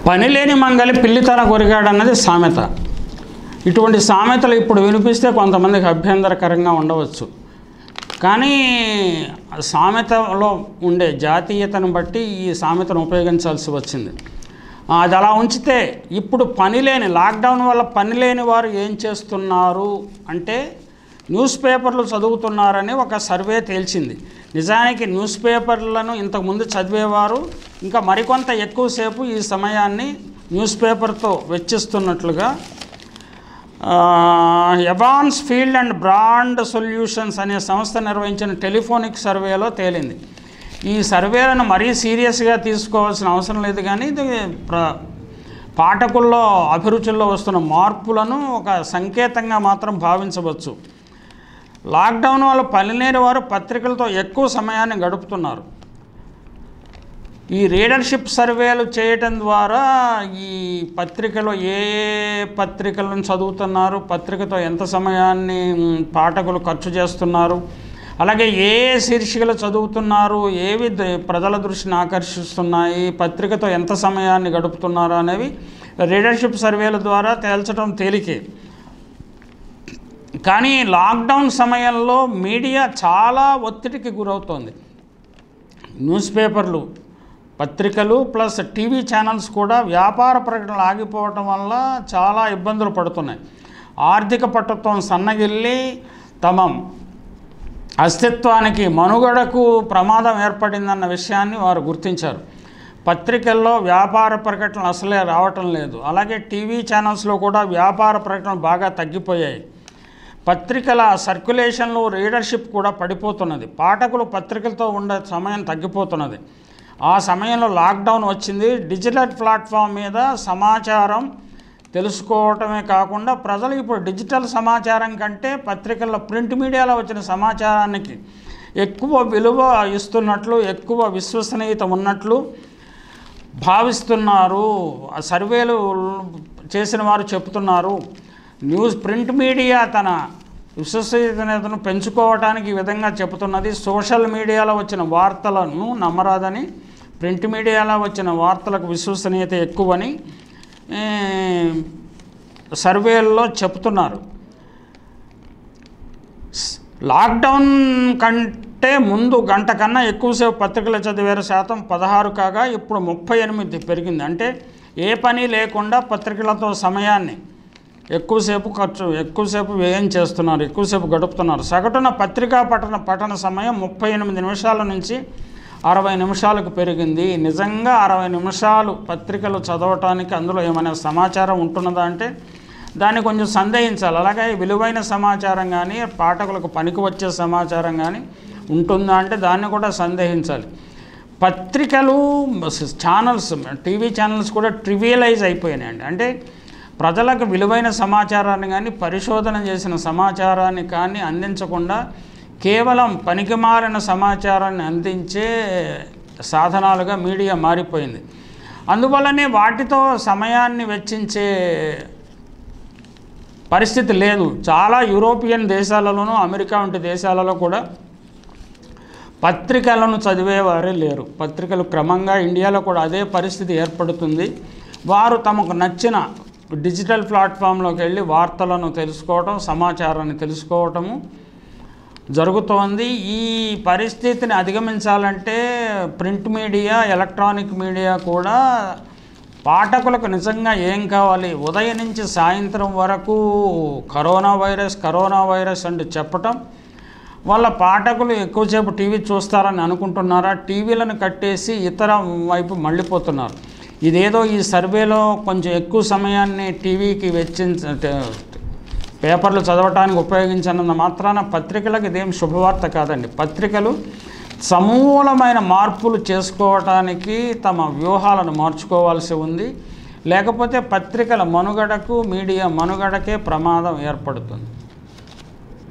పని లేని మంగలి పిల్లితల కొరిగాడు అన్నది సామెత ఇటువంటి సామెతలు ఇప్పుడు వినిపిస్తే కొంతమందికి అభ్యంతరకరంగా ఉండవచ్చు కానీ సామెతలో ఉండే జాతీయతను బట్టి ఈ సామెతను ఉపయోగించాల్సి వచ్చింది అది అలా ఉంచితే ఇప్పుడు పని లేని లాక్డౌన్ వల్ల పని లేని వారు ఏం చేస్తున్నారు అంటే న్యూస్ పేపర్లు చదువుతున్నారని ఒక సర్వే తేల్చింది నిజానికి న్యూస్ పేపర్లను ఇంతకుముందు చదివేవారు ఇంకా మరికొంత ఎక్కువసేపు ఈ సమయాన్ని న్యూస్ పేపర్తో వెచ్చిస్తున్నట్లుగా Evans field and brand solutions అనే సంస్థ నిర్వహించిన టెలిఫోనిక్ సర్వేలో తేలింది ఈ సర్వేలను మరీ సీరియస్గా తీసుకోవాల్సిన అవసరం లేదు కానీ ఇది ప్ర పాఠకుల్లో అభిరుచుల్లో వస్తున్న మార్పులను ఒక సంకేతంగా మాత్రం భావించవచ్చు లాక్డౌన్ వల్ల పనిలేని వారు పత్రికలతో ఎక్కువ సమయాన్ని గడుపుతున్నారు ఈ రీడర్షిప్ సర్వేలు చేయటం ద్వారా ఈ పత్రికలో ఏ ఏ పత్రికలను చదువుతున్నారు పత్రికతో ఎంత సమయాన్ని మ్, పాఠకులు ఖర్చు చేస్తున్నారు అలాగే ఏ ఏ శీర్షికలు చదువుతున్నారు ఏవి ద- ప్రజల దృష్టిని ఆకర్షిస్తున్నాయి పత్రికతో ఎంత సమయాన్ని గడుపుతున్నారు అనేవి రీడర్షిప్ సర్వేల ద్వారా తేల్చడం తేలికే కానీ లాక్డౌన్ సమయంలో మీడియా చాలా ఒత్తిడికి గురవుతోంది న్యూస్ పేపర్లు పత్రికలు ప్లస్ టీవీ ఛానల్స్ కూడా వ్యాపార ప్రకటనలు ఆగిపోవటం వల్ల చాలా ఇబ్బందులు పడుతున్నాయి ఆర్థిక పట్టుత్వం సన్నగిల్లి తమ అస్తిత్వానికి మనుగడకు ప్రమాదం ఏర్పడిందన్న విషయాన్ని వారు గుర్తించారు పత్రికల్లో వ్యాపార ప్రకటనలు అసలే రావటం లేదు అలాగే టీవీ ఛానల్స్లో కూడా వ్యాపార ప్రకటనలు బాగా తగ్గిపోయాయి పత్రికల సర్క్యులేషన్లో రీడర్షిప్ కూడా పడిపోతున్నది పాఠకులు పత్రికలతో ఉండే సమయం తగ్గిపోతున్నది ఆ సమయంలో లాక్డౌన్ వచ్చింది డిజిటల్ ప్లాట్ఫామ్ మీద సమాచారం తెలుసుకోవటమే కాకుండా ప్రజలు ఇప్పుడు డిజిటల్ సమాచారం కంటే పత్రికల్లో ప్రింట్ మీడియాలో వచ్చిన సమాచారానికి ఎక్కువ విలువ ఇస్తున్నట్లు ఎక్కువ విశ్వసనీయత ఉన్నట్లు భావిస్తున్నారు ఆ సర్వేలు చేసిన వారు చెప్తున్నారు న్యూస్ ప్రింట్ మీడియా తన విశ్వసనీయతను పెంచుకోవడానికి ఈ విధంగా చెబుతున్నది సోషల్ మీడియాలో వచ్చిన వార్తలను నమ్మరాదని ప్రింట్ మీడియాలో వచ్చిన వార్తలకు విశ్వసనీయత ఎక్కువని ఏ, సర్వేల్లో చెప్తున్నారు లాక్డౌన్ కంటే ముందు గంట కన్నా ఎక్కువసేపు పత్రికలు చదివారు శాతం పదహారు కాగా ఇప్పుడు ముప్పై ఎనిమిది పెరిగింది అంటే ఏ పని లేకుండా పత్రికలతో సమయాన్ని ఎక్కువసేపు ఖర్చు ఎక్కువసేపు వ్యయం చేస్తున్నారు ఎక్కువసేపు గడుపుతున్నారు సగటున పత్రికా పఠన పఠన సమయం ముప్పై ఎనిమిది నిమిషాల నుంచి అరవై నిమిషాలకు పెరిగింది నిజంగా అరవై నిమిషాలు పత్రికలు చదవటానికి అందులో ఏమైనా సమాచారం ఉంటున్నదా అంటే దాన్ని కొంచెం సందేహించాలి అలాగే విలువైన సమాచారం కానీ పాఠకులకు పనికి వచ్చే సమాచారం కానీ ఉంటుందా అంటే దాన్ని కూడా సందేహించాలి పత్రికలు ఛానల్స్ టీవీ ఛానల్స్ కూడా ట్రివియలైజ్ అయిపోయినాయండి అంటే ప్రజలకు విలువైన సమాచారాన్ని కానీ పరిశోధన చేసిన సమాచారాన్ని కానీ అందించకుండా కేవలం పనికిమాలిన సమాచారాన్ని అందించే సాధనాలుగా మీడియా మారిపోయింది అందువల్లనే వాటితో సమయాన్ని వెచ్చించే పరిస్థితి లేదు చాలా యూరోపియన్ దేశాలలోనూ అమెరికా వంటి దేశాలలో కూడా పత్రికలను చదివేవారే లేరు పత్రికలు క్రమంగా ఇండియాలో కూడా అదే పరిస్థితి ఏర్పడుతుంది వారు తమకు నచ్చిన డిజిటల్ ప్లాట్ఫామ్లోకి వెళ్ళి వార్తలను తెలుసుకోవటం సమాచారాన్ని తెలుసుకోవటము జరుగుతోంది ఈ పరిస్థితిని అధిగమించాలంటే ప్రింట్ మీడియా ఎలక్ట్రానిక్ మీడియా కూడా పాఠకులకు నిజంగా ఏం కావాలి ఉదయం నుంచి సాయంత్రం వరకు కరోనా వైరస్ కరోనా వైరస్ అంటే చెప్పటం వాళ్ళ పాఠకులు ఎక్కువసేపు టీవీ చూస్తారని అనుకుంటున్నారా టీవీలను కట్టేసి ఇతర వైపు మళ్ళీపోతున్నారు ఇదేదో ఈ సర్వేలో కొంచెం ఎక్కువ సమయాన్ని టీవీకి వెచ్చించ పేపర్లు చదవటానికి ఉపయోగించినంత మాత్రాన పత్రికలకు ఇదేం శుభవార్త కాదండి పత్రికలు సమూలమైన మార్పులు చేసుకోవటానికి తమ వ్యూహాలను మార్చుకోవాల్సి ఉంది లేకపోతే పత్రికల మనుగడకు మీడియా మనుగడకే ప్రమాదం ఏర్పడుతుంది